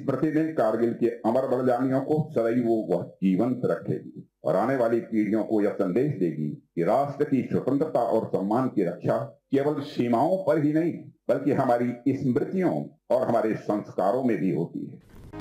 प्रतिदिन कारगिल के अमर बलिदानियों को सदैव वह जीवंत रखेगी और आने वाली पीढ़ियों को यह संदेश देगी कि राष्ट्र की स्वतंत्रता और सम्मान की रक्षा केवल सीमाओं पर ही नहीं बल्कि हमारी स्मृतियों और हमारे संस्कारों में भी होती है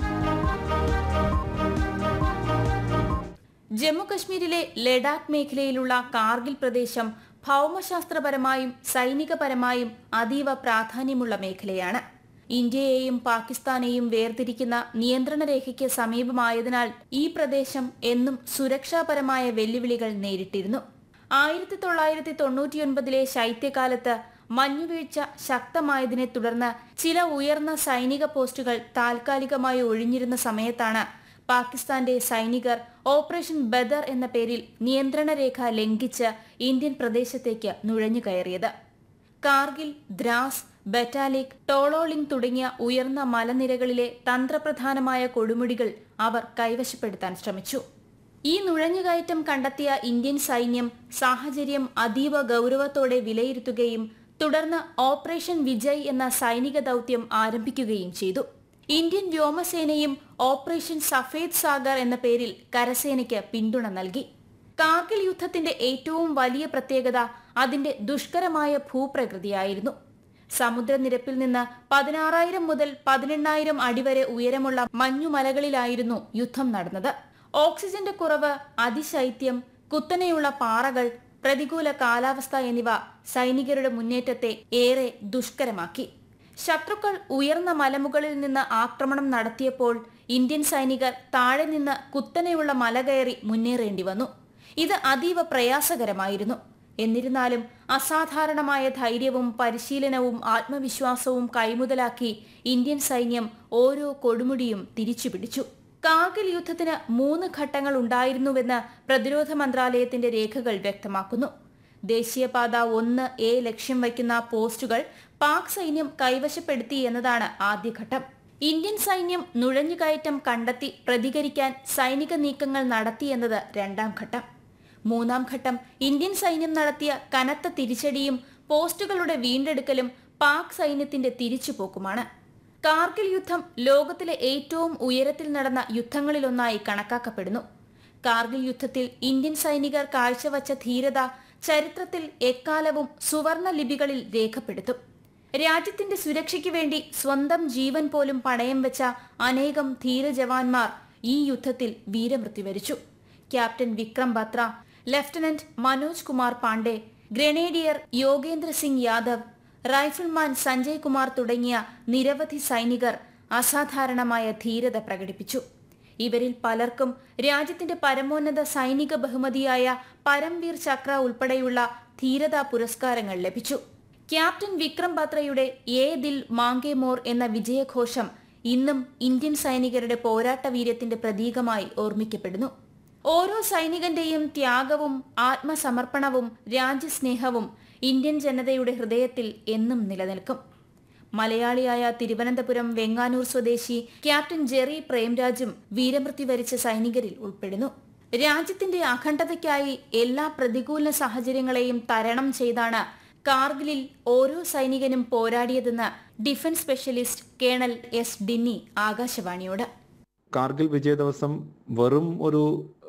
ജമ്മുകശ്മീരിലെ ലഡാക്ക് മേഖലയിലുള്ള കാർഗിൽ പ്രദേശം ഭൗമശാസ്ത്രപരമായും സൈനികപരമായും അതീവ പ്രാധാന്യമുള്ള മേഖലയാണ് ഇന്ത്യയെയും പാകിസ്ഥാനെയും വേർതിരിക്കുന്ന നിയന്ത്രണ രേഖയ്ക്ക് സമീപമായതിനാൽ ഈ പ്രദേശം എന്നും സുരക്ഷാപരമായ വെല്ലുവിളികൾ നേരിട്ടിരുന്നു ആയിരത്തി തൊള്ളായിരത്തി തൊണ്ണൂറ്റിയൊൻപതിലെ ശൈത്യകാലത്ത് മഞ്ഞുവീഴ്ച ശക്തമായതിനെ തുടർന്ന് ചില ഉയർന്ന സൈനിക പോസ്റ്റുകൾ താൽക്കാലികമായി ഒഴിഞ്ഞിരുന്ന സമയത്താണ് പാകിസ്ഥാന്റെ സൈനികർ ഓപ്പറേഷൻ ബദർ എന്ന പേരിൽ നിയന്ത്രണ രേഖ ലംഘിച്ച് ഇന്ത്യൻ പ്രദേശത്തേക്ക് നുഴഞ്ഞു കയറിയത് കാർഗിൽ ദ്രാസ് ബറ്റാലിക് ടോളോളിംഗ് തുടങ്ങിയ ഉയർന്ന മലനിരകളിലെ തന്ത്രപ്രധാനമായ കൊടുമുടികൾ അവർ കൈവശപ്പെടുത്താൻ ശ്രമിച്ചു ഈ നുഴഞ്ഞുകയറ്റം കണ്ടെത്തിയ ഇന്ത്യൻ സൈന്യം സാഹചര്യം അതീവ ഗൌരവത്തോടെ വിലയിരുത്തുകയും തുടർന്ന് ഓപ്പറേഷൻ വിജയ് എന്ന സൈനിക ദൌത്യം ആരംഭിക്കുകയും ചെയ്തു ഇന്ത്യൻ വ്യോമസേനയും ഓപ്പറേഷൻ സഫേദ് സാഗർ എന്ന പേരിൽ കരസേനയ്ക്ക് പിന്തുണ നൽകി കാർഗിൽ യുദ്ധത്തിന്റെ ഏറ്റവും വലിയ പ്രത്യേകത അതിന്റെ ദുഷ്കരമായ ഭൂപ്രകൃതിയായിരുന്നു സമുദ്രനിരപ്പിൽ നിന്ന് പതിനാറായിരം മുതൽ പതിനെണ്ണായിരം അടി വരെ ഉയരമുള്ള മഞ്ഞുമലകളിലായിരുന്നു യുദ്ധം നടന്നത് ഓക്സിജന്റെ കുറവ് അതിശൈത്യം കുത്തനെയുള്ള പാറകൾ പ്രതികൂല കാലാവസ്ഥ എന്നിവ സൈനികരുടെ മുന്നേറ്റത്തെ ഏറെ ദുഷ്കരമാക്കി ശത്രുക്കൾ ഉയർന്ന മലമുകളിൽ നിന്ന് ആക്രമണം നടത്തിയപ്പോൾ ഇന്ത്യൻ സൈനികർ താഴെ നിന്ന് കുത്തനെയുള്ള മല കയറി മുന്നേറേണ്ടി വന്നു ഇത് അതീവ പ്രയാസകരമായിരുന്നു എന്നിരുന്നാലും അസാധാരണമായ ധൈര്യവും പരിശീലനവും ആത്മവിശ്വാസവും കൈമുതലാക്കി ഇന്ത്യൻ സൈന്യം ഓരോ കൊടുമുടിയും തിരിച്ചുപിടിച്ചു കാർഗിൽ യുദ്ധത്തിന് മൂന്ന് ഘട്ടങ്ങൾ ഉണ്ടായിരുന്നുവെന്ന് പ്രതിരോധ മന്ത്രാലയത്തിന്റെ രേഖകൾ വ്യക്തമാക്കുന്നു ദേശീയപാത ഒന്ന് എ ലക്ഷ്യം വയ്ക്കുന്ന പോസ്റ്റുകൾ പാക് സൈന്യം കൈവശപ്പെടുത്തി എന്നതാണ് ആദ്യഘട്ടം ഇന്ത്യൻ സൈന്യം നുഴഞ്ഞുകയറ്റം കണ്ടെത്തി പ്രതികരിക്കാൻ സൈനിക നീക്കങ്ങൾ നടത്തിയെന്നത് രണ്ടാം ഘട്ടം മൂന്നാം ഘട്ടം ഇന്ത്യൻ സൈന്യം നടത്തിയ കനത്ത തിരിച്ചടിയും പോസ്റ്റുകളുടെ വീണ്ടെടുക്കലും പാക് സൈന്യത്തിന്റെ തിരിച്ചുപോക്കുമാണ് കാർഗിൽ യുദ്ധം ലോകത്തിലെ ഏറ്റവും ഉയരത്തിൽ നടന്ന യുദ്ധങ്ങളിലൊന്നായി കണക്കാക്കപ്പെടുന്നു കാർഗിൽ യുദ്ധത്തിൽ ഇന്ത്യൻ സൈനികർ കാഴ്ചവച്ച ധീരത ചരിത്രത്തിൽ എക്കാലവും സുവർണ ലിപികളിൽ രേഖപ്പെടുത്തും രാജ്യത്തിന്റെ സുരക്ഷയ്ക്ക് വേണ്ടി സ്വന്തം ജീവൻ പോലും പണയം വെച്ച അനേകം ധീരജവാന്മാർ ഈ യുദ്ധത്തിൽ വീരമൃത്യു വരിച്ചു captain Vikram Batra lieutenant Manoj Kumar Pandey grenadier Yogendra Singh Yadav rifleman Sanjay Kumar തുടങ്ങിയ നിരവധി സൈനികർ അസാധാരണമായ ധീരത പ്രകടിപ്പിച്ചു ഇവരിൽ പലർക്കും രാജ്യത്തിന്റെ പരമോന്നത സൈനിക ബഹുമതിയായ പരംവീർ ചക്ര ഉൾപ്പെടെയുള്ള ധീരതാ പുരസ്കാരങ്ങൾ ലഭിച്ചു ക്യാപ്റ്റൻ വിക്രം ബത്രയുടെ ഏ ദിൽ മാങ്കെ മോർ എന്ന വിജയഘോഷം ഇന്നും ഇന്ത്യൻ സൈനികരുടെ പോരാട്ട വീര്യത്തിന്റെ പ്രതീകമായി ഓർമ്മിക്കപ്പെടുന്നു ഓരോ സൈനികന്റെയും ത്യാഗവും ആത്മസമർപ്പണവും രാജ്യസ്നേഹവും ഇന്ത്യൻ ജനതയുടെ ഹൃദയത്തിൽ എന്നും നിലനിൽക്കും മലയാളിയായ തിരുവനന്തപുരം വെങ്ങാനൂർ സ്വദേശി ക്യാപ്റ്റൻ ജെറി പ്രേംരാജും വീരമൃത്യു വരിച്ച സൈനികരിൽ ഉൾപ്പെടുന്നു രാജ്യത്തിന്റെ അഖണ്ഡതയ്ക്കായി എല്ലാ പ്രതികൂല സാഹചര്യങ്ങളെയും തരണം ചെയ്താണ് കാർഗിലിൽ ഓരോ സൈനികനും പോരാടിയതെന്ന് defence specialist colonel S Dinny ആകാശവാണിയോട് കാർഗിൽ വിജയ ദിവസം വെറും ഒരു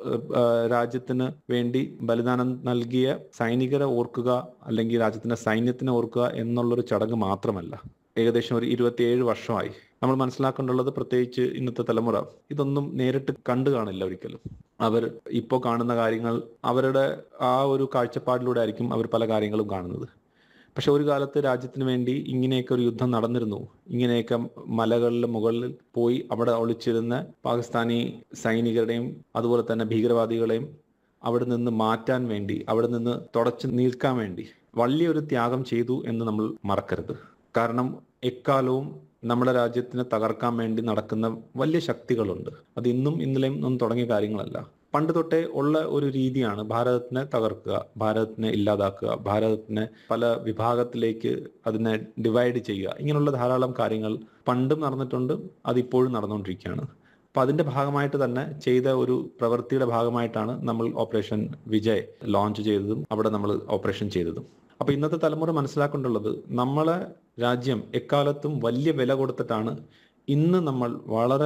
രാജ്യത്തിന് വേണ്ടി ബലിദാനം നൽകിയ സൈനികരെ ഓർക്കുക അല്ലെങ്കിൽ രാജ്യത്തിന്റെ സൈന്യത്തിനെ ഓർക്കുക എന്നുള്ളൊരു ചടങ്ങ് മാത്രമല്ല ഏകദേശം ഒരു ഇരുപത്തിയേഴ് വർഷമായി നമ്മൾ മനസ്സിലാക്കേണ്ടുള്ളത് പ്രത്യേകിച്ച് ഇന്നത്തെ തലമുറ ഇതൊന്നും നേരിട്ട് കണ്ടു കാണില്ല ഒരിക്കലും അവർ ഇപ്പോൾ കാണുന്ന കാര്യങ്ങൾ അവരുടെ ആ ഒരു കാഴ്ചപ്പാടിലൂടെ ആയിരിക്കും അവർ പല കാര്യങ്ങളും കാണുന്നത് പക്ഷെ ഒരു കാലത്ത് രാജ്യത്തിന് വേണ്ടി ഇങ്ങനെയൊക്കെ ഒരു യുദ്ധം നടന്നിരുന്നു ഇങ്ങനെയൊക്കെ മലകളിലെ മുകളിൽ പോയി അവിടെ ഒളിച്ചിരുന്ന പാകിസ്ഥാനി സൈനികരുടെയും അതുപോലെ തന്നെ ഭീകരവാദികളെയും അവിടെ നിന്ന് മാറ്റാൻ വേണ്ടി അവിടെ നിന്ന് തുടച്ചു നിൽക്കാൻ വേണ്ടി വലിയൊരു ത്യാഗം ചെയ്തു എന്ന് നമ്മൾ മറക്കരുത് കാരണം എക്കാലവും നമ്മുടെ രാജ്യത്തിനെ തകർക്കാൻ വേണ്ടി നടക്കുന്ന വലിയ ശക്തികളുണ്ട് അത് ഇന്നും ഇന്നലെയും ഒന്നും തുടങ്ങിയ കാര്യങ്ങളല്ല പണ്ട് തൊട്ടേ ഉള്ള ഒരു രീതിയാണ് ഭാരതത്തിനെ തകർക്കുക ഭാരതത്തിനെ ഇല്ലാതാക്കുക ഭാരതത്തിനെ പല വിഭാഗത്തിലേക്ക് അതിനെ ഡിവൈഡ് ചെയ്യുക ഇങ്ങനെയുള്ള ധാരാളം കാര്യങ്ങൾ പണ്ടും നടന്നിട്ടുണ്ട് അതിപ്പോഴും നടന്നുകൊണ്ടിരിക്കുകയാണ് അപ്പൊ അതിന്റെ ഭാഗമായിട്ട് തന്നെ ചെയ്ത ഒരു പ്രവൃത്തിയുടെ ഭാഗമായിട്ടാണ് നമ്മൾ ഓപ്പറേഷൻ വിജയ് ലോഞ്ച് ചെയ്തതും അവിടെ നമ്മൾ ഓപ്പറേഷൻ ചെയ്തതും അപ്പൊ ഇന്നത്തെ തലമുറ മനസ്സിലാക്കേണ്ടുള്ളത് നമ്മളെ രാജ്യം എക്കാലത്തും വലിയ വില കൊടുത്തിട്ടാണ് ഇന്ന് നമ്മൾ വളരെ